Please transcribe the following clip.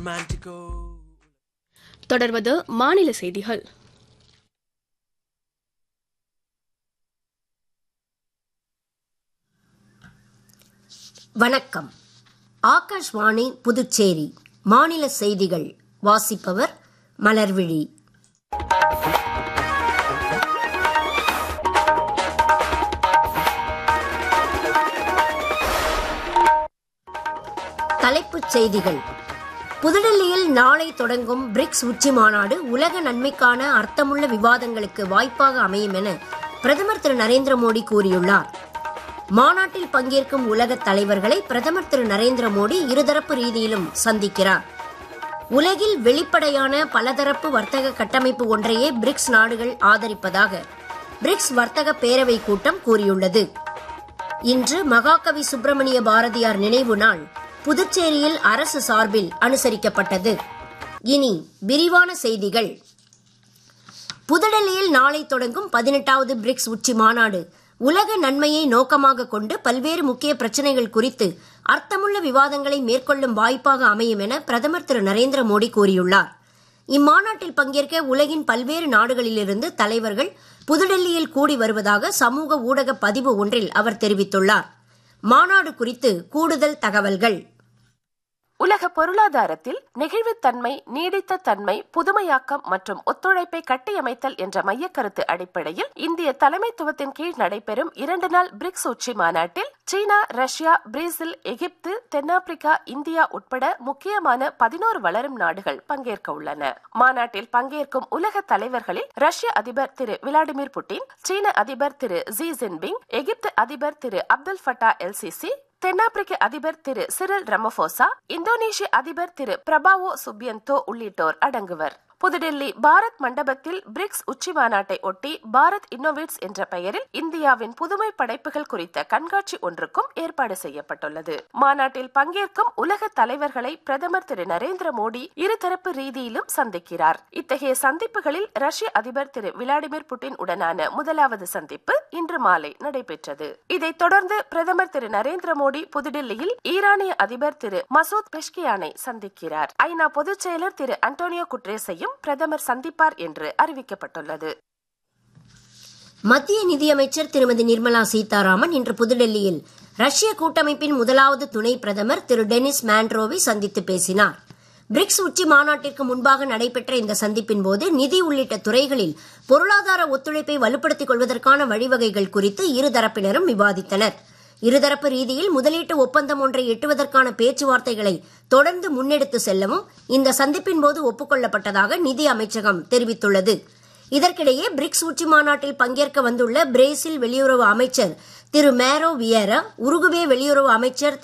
romantico. தொடர்வது மாநில செய்திகள் வணக்கம் ஆகாஷ்வாணி புதுச்சேரி மாநில செய்திகள் வாசிப்பவர் மலர்விழி தலைப்புச் செய்திகள் புதுடெல்லியில் நாளை தொடங்கும் பிரிக்ஸ் உச்சி மாநாடு உலக நன்மைக்கான அர்த்தமுள்ள விவாதங்களுக்கு வாய்ப்பாக அமையும் என பிரதமர் திரு நரேந்திர மோடி கூறியுள்ளார் மாநாட்டில் பங்கேற்கும் உலக தலைவர்களை பிரதமர் திரு நரேந்திர மோடி இருதரப்பு ரீதியிலும் சந்திக்கிறார் உலகில் வெளிப்படையான பலதரப்பு வர்த்தக கட்டமைப்பு ஒன்றையே பிரிக்ஸ் நாடுகள் ஆதரிப்பதாக பிரிக்ஸ் வர்த்தக பேரவை கூட்டம் கூறியுள்ளது இன்று மகாகவி சுப்பிரமணிய பாரதியார் நினைவு நாள் புதுச்சேரியில் அரசு சார்பில் அனுசரிக்கப்பட்டது இனி விரிவான செய்திகள் புதுடெல்லியில் நாளை தொடங்கும் பதினெட்டாவது பிரிக்ஸ் உச்சி மாநாடு உலக நன்மையை நோக்கமாக கொண்டு பல்வேறு முக்கிய பிரச்சனைகள் குறித்து அர்த்தமுள்ள விவாதங்களை மேற்கொள்ளும் வாய்ப்பாக அமையும் என பிரதமர் திரு நரேந்திர மோடி கூறியுள்ளார் இம்மாநாட்டில் பங்கேற்க உலகின் பல்வேறு நாடுகளிலிருந்து தலைவர்கள் புதுடெல்லியில் கூடி வருவதாக சமூக ஊடக பதிவு ஒன்றில் அவர் தெரிவித்துள்ளார் மாநாடு குறித்து கூடுதல் தகவல்கள் உலக பொருளாதாரத்தில் நெகிழ்வுத்தன்மை நீடித்த தன்மை புதுமையாக்கம் மற்றும் ஒத்துழைப்பை கட்டியமைத்தல் என்ற மையக்கருத்து அடிப்படையில் இந்திய தலைமைத்துவத்தின் கீழ் நடைபெறும் இரண்டு நாள் பிரிக்ஸ் உச்சி மாநாட்டில் சீனா ரஷ்யா பிரேசில் எகிப்து தென்னாப்பிரிக்கா இந்தியா உட்பட முக்கியமான பதினோரு வளரும் நாடுகள் பங்கேற்க உள்ளன மாநாட்டில் பங்கேற்கும் உலக தலைவர்களில் ரஷ்ய அதிபர் திரு விளாடிமிர் புட்டின் சீன அதிபர் திரு ஜி ஜின்பிங் எகிப்து அதிபர் திரு அப்துல் ஃபட்டா எல்சிசி தென்னாப்பிரிக்க அதிபர் திரு சிரில் ரமபோசா இந்தோனேஷிய அதிபர் திரு பிரபாவோ சுபியந்தோ உள்ளிட்டோர் அடங்குவர் புதுடெல்லி பாரத் மண்டபத்தில் பிரிக்ஸ் உச்சி மாநாட்டை ஒட்டி பாரத் இன்னோவேட்ஸ் என்ற பெயரில் இந்தியாவின் புதுமை படைப்புகள் குறித்த கண்காட்சி ஒன்றுக்கும் ஏற்பாடு செய்யப்பட்டுள்ளது மாநாட்டில் பங்கேற்கும் உலக தலைவர்களை பிரதமர் திரு நரேந்திர மோடி இருதரப்பு ரீதியிலும் சந்திக்கிறார் இத்தகைய சந்திப்புகளில் ரஷ்ய அதிபர் திரு விளாடிமிர் புட்டின் உடனான முதலாவது சந்திப்பு இன்று மாலை நடைபெற்றது இதைத் தொடர்ந்து பிரதமர் திரு நரேந்திர மோடி புதுடெல்லியில் ஈரானிய அதிபர் திரு மசூத் பெஷ்கியானை சந்திக்கிறார் ஐநா பொதுச் செயலர் திரு அண்டோனியோ குட்ரேஸையும் பிரதமர் சந்திப்பார் என்று அறிவிக்கப்பட்டுள்ளது மத்திய நிதியமைச்சர் திருமதி நிர்மலா சீதாராமன் இன்று புதுடெல்லியில் ரஷ்ய கூட்டமைப்பின் முதலாவது துணை பிரதமர் திரு டெனிஸ் மாண்ட்ரோவை சந்தித்து பேசினார் பிரிக்ஸ் உச்சி மாநாட்டிற்கு முன்பாக நடைபெற்ற இந்த சந்திப்பின் போது நிதி உள்ளிட்ட துறைகளில் பொருளாதார ஒத்துழைப்பை வலுப்படுத்திக் கொள்வதற்கான வழிவகைகள் குறித்து இருதரப்பினரும் விவாதித்தனர் இருதரப்பு ரீதியில் முதலீட்டு ஒப்பந்தம் ஒன்றை எட்டுவதற்கான பேச்சுவார்த்தைகளை தொடர்ந்து முன்னெடுத்து செல்லவும் இந்த சந்திப்பின் போது ஒப்புக்கொள்ளப்பட்டதாக நிதி அமைச்சகம் தெரிவித்துள்ளது இதற்கிடையே பிரிக்ஸ் உச்சி மாநாட்டில் பங்கேற்க வந்துள்ள பிரேசில் வெளியுறவு அமைச்சர் திரு மேரோ வியேரா உருகுவே வெளியுறவு அமைச்சர்